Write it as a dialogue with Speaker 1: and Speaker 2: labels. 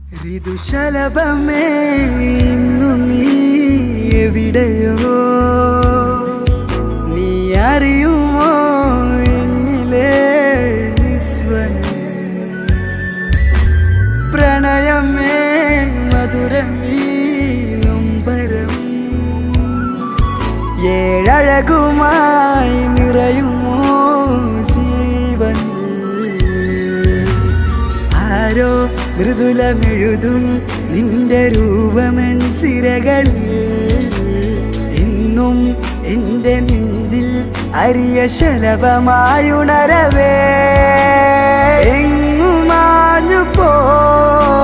Speaker 1: ഋതുശലഭമേ ഇന്നു നീ എവിടെയോ നീ അറിയുമോ എന്നിലെ നിസ്വനം പ്രണയമേ മധുരമീ നൊമ്പരം ഏഴഴകുമായി നിറയുമോ ജീവൻ ആരോ മൃദുലമെഴുതും നിന്റെ രൂപമെൻ സിരകളിൽ എന്നും എന്റെ നെഞ്ചിൽ അരിയ ശലഭമായുണരവേ എങ്ങുമാഞ്ഞു പോ